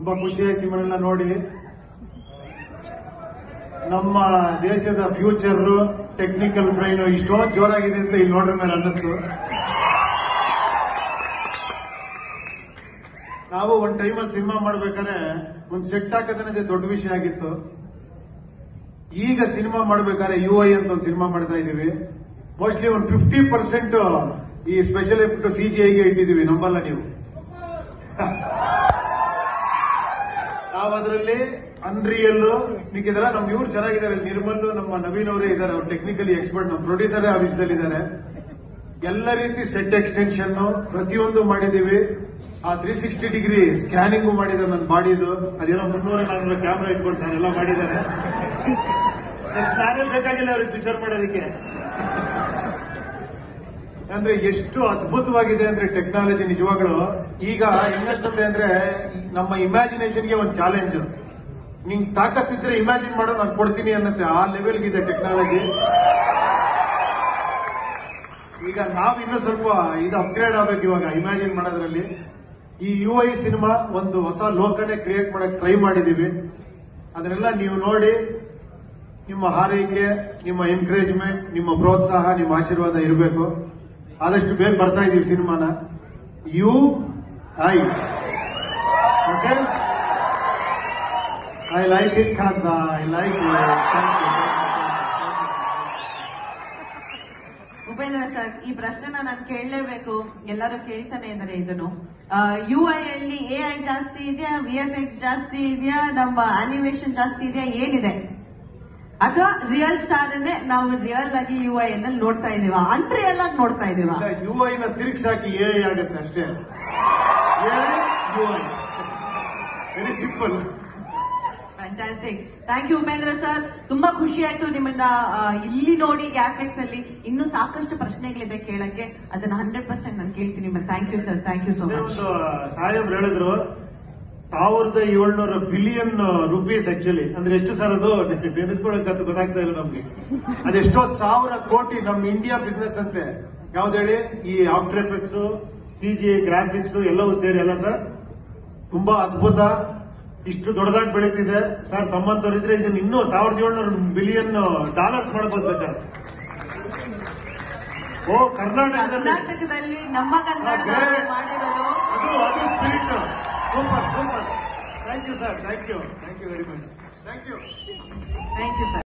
ತುಂಬಾ ಖುಷಿ ಆಯ್ತು ನಿಮ್ಮನ್ನೆಲ್ಲ ನೋಡಿ ನಮ್ಮ ದೇಶದ ಫ್ಯೂಚರ್ ಟೆಕ್ನಿಕಲ್ ಬ್ರೈನ್ ಇಷ್ಟೊಂದು ಜೋರಾಗಿದೆ ಅಂತ ಇಲ್ಲಿ ನೋಡ್ರ ಮೇಲೆ ಅನ್ನಿಸ್ತು ನಾವು ಒಂದ್ ಟೈಮಲ್ಲಿ ಸಿನಿಮಾ ಮಾಡ್ಬೇಕಾದ್ರೆ ಒಂದ್ ಸೆಟ್ ಹಾಕೋದನ್ನದೇ ದೊಡ್ಡ ವಿಷಯ ಆಗಿತ್ತು ಈಗ ಸಿನಿಮಾ ಮಾಡ್ಬೇಕಾದ್ರೆ ಯು ಐ ಅಂತ ಒಂದು ಸಿನಿಮಾ ಮಾಡ್ತಾ ಇದೀವಿ ಮೋಸ್ಟ್ಲಿ ಒಂದು ಫಿಫ್ಟಿ ಪರ್ಸೆಂಟ್ ಈ ಸ್ಪೆಷಲ್ ಎಫೆಕ್ಟ್ ಸಿ ಜಿ ಐಗೆ ಇಟ್ಟಿದೀವಿ ನಂಬಲ್ಲ ನೀವು ನಾವು ಅದರಲ್ಲಿ ಅನ್ರಿಯಲ್ ನಿಕ್ಕಿದಾರ ನಮ್ ಇವ್ರು ಚೆನ್ನಾಗಿದ್ದಾರೆ ನಿರ್ಮಲ್ ನಮ್ಮ ನವೀನ್ ಅವರೇ ಇದ್ದಾರೆ ಅವ್ರು ಟೆಕ್ನಿಕಲಿ ಎಕ್ಸ್ಪರ್ಟ್ ನಮ್ಮ ಪ್ರೊಡ್ಯೂಸರೇ ಆಫೀಸದಲ್ಲಿ ಇದ್ದಾರೆ ಎಲ್ಲ ರೀತಿ ಸೆಟ್ ಎಕ್ಸ್ಟೆನ್ಷನ್ ಪ್ರತಿಯೊಂದು ಮಾಡಿದೀವಿ ಆ ತ್ರೀ ಸಿಕ್ಸ್ಟಿ ಡಿಗ್ರಿ ಸ್ಕ್ಯಾನಿಂಗ್ ಮಾಡಿದ್ದಾರೆ ನನ್ನ ಬಾಡಿದು ಅದೇನೋ ಮುನ್ನೂರ ನಾನ್ನೂರು ಕ್ಯಾಮ್ರಾ ಇಟ್ಕೊಂಡು ಸರ್ ಎಲ್ಲ ಮಾಡಿದ್ದಾರೆ Next ನಾನೇ ಬೇಕಾಗಿಲ್ಲ ಅವ್ರಿಗೆ ಪಿಕ್ಚರ್ ಮಾಡೋದಕ್ಕೆ ಅಂದ್ರೆ ಎಷ್ಟು ಅದ್ಭುತವಾಗಿದೆ ಅಂದ್ರೆ ಟೆಕ್ನಾಲಜಿ ನಿಜವಾಗ್ಲು ಈಗ ಹೆಂಗನ್ಸುತ್ತೆ ಅಂದ್ರೆ ಈ ನಮ್ಮ ಇಮ್ಯಾಜಿನೇಷನ್ಗೆ ಒಂದು ಚಾಲೆಂಜ್ ನಿಂಗ್ ತಾಕತ್ತಿದ್ರೆ ಇಮ್ಯಾಜಿನ್ ಮಾಡೋ ನಾನು ಕೊಡ್ತೀನಿ ಅನ್ನತ್ತೆ ಆ ಲೆವೆಲ್ಗಿದೆ ಟೆಕ್ನಾಲಜಿ ಈಗ ನಾವ್ ಇನ್ನೂ ಸ್ವಲ್ಪ ಇದು ಅಪ್ಗ್ರೇಡ್ ಆಗ್ಬೇಕು ಇವಾಗ ಇಮ್ಯಾಜಿನ್ ಮಾಡೋದ್ರಲ್ಲಿ ಈ ಯು ಐ ಸಿನಿಮಾ ಒಂದು ಹೊಸ ಲೋಕನೇ ಕ್ರಿಯೇಟ್ ಮಾಡಕ್ ಟ್ರೈ ಮಾಡಿದೀವಿ ಅದನ್ನೆಲ್ಲ ನೀವು ನೋಡಿ ನಿಮ್ಮ ಹಾರೈಕೆ ನಿಮ್ಮ ಎನ್ಕರೇಜ್ಮೆಂಟ್ ನಿಮ್ಮ ಪ್ರೋತ್ಸಾಹ ನಿಮ್ಮ ಆಶೀರ್ವಾದ ಇರಬೇಕು ಆದಷ್ಟು ಬೇಗ ಬರ್ತಾ ಇದೀವಿ ಸಿನಿಮಾನ U I okay I like it ಕಾಂತ ಐ ಲೈಕ್ ಉಪೇಂದ್ರ ಸರ್ ಈ ಪ್ರಶ್ನೆನ ನಾನು ಕೇಳಲೇಬೇಕು ಎಲ್ಲರೂ ಕೇಳ್ತಾನೆ ಇದ್ದಾರೆ ಇದನ್ನು ಯು ಐ ಅಲ್ಲಿ ಎ ಐ ಜಾಸ್ತಿ ಇದೆಯಾ ವಿ ಎಫ್ ಎಕ್ಸ್ ಜಾಸ್ತಿ ಇದೆಯಾ ನಮ್ಮ ಅನಿಮೇಷನ್ ಜಾಸ್ತಿ ಇದೆಯಾ ಏನಿದೆ ಅಥವಾ ರಿಯಲ್ ಸ್ಟಾರ್ ಅನ್ನೇ ನಾವು ರಿಯಲ್ ಆಗಿ ಯು ಐ ನಲ್ಲಿ ನೋಡ್ತಾ ಇದೀವ ಅನ್ರಿಯಲ್ ಆಗಿ ನೋಡ್ತಾ ಇದೀವ ಯು ಐ ನ ತಿರುಗಿಸಾಕಿ ಎ ಐ ಆಗತ್ತೆ ಅಷ್ಟೇ A U I very simple fantastic thank you Upendra sir ತುಂಬಾ ಖುಷಿ ಆಯ್ತು ನಿಮ್ಮನ್ನ ಆ, ಇಲ್ಲಿ ನೋಡಿ ಗ್ಯಾಫೆಕ್ಸ್ ಅಲ್ಲಿ ಇನ್ನೂ ಸಾಕಷ್ಟು ಪ್ರಶ್ನೆಗಳಿದೆ ಕೇಳಕ್ಕೆ ಅದನ್ನ ಹಂಡ್ರೆಡ್ ಪರ್ಸೆಂಟ್ ನಾನು ಕೇಳ್ತೀನಿ thank you sir thank you so ಅದೇ ಮಚ್ ಒಂದು ಸಾಹೇಬ್ರು ಹೇಳಿದ್ರು ಸಾವಿರದ ಏಳ್ನೂರ ಬಿಲಿಯನ್ ರುಪೀಸ್ ಆಕ್ಚುಲಿ ಅಂದ್ರೆ ಎಷ್ಟು ಸರ್ ಅದು ನೆನೆಸ್ಕೊಳಕ್ ಗೊತ್ತಾಗ್ತಾ ಇಲ್ಲ ನಮ್ಗೆ ಅದೆಷ್ಟೋ ಸಾವಿರ ಕೋಟಿ ನಮ್ಮ ಇಂಡಿಯಾ ಬಿಸ್ನೆಸ್ ಅಂತೆ ಯಾವ್ದು ಹೇಳಿ ಈ after effects C G graphics ಎಲ್ಲವೂ ಸೇರಿ ಅಲ್ಲ ಸರ್ ತುಂಬಾ ಅದ್ಭುತ ಇಷ್ಟು ದೊಡ್ಡದಾಗಿ ಬೆಳೀತಿದೆ ಸರ್ ತಮ್ಮಂತವ್ರಿದ್ರೆ ಇದನ್ನ ಇನ್ನೂ ಸಾವಿರದ ಏಳ್ನೂರ ಬಿಲಿಯನ್ ಡಾಲರ್ಸ್ ಮಾಡ್ಬೋದು ಬೇಕಾದ್ರೆ ಓ ಕರ್ನಾಟಕದಲ್ಲಿ ಕರ್ನಾಟಕದಲ್ಲಿ ನಮ್ಮ ಕನ್ನಡದ Okay. ಮಾಡಿರೋದು ಅದು ಅದು spirit super super thank you sir thank you thank you very much thank you thank you sir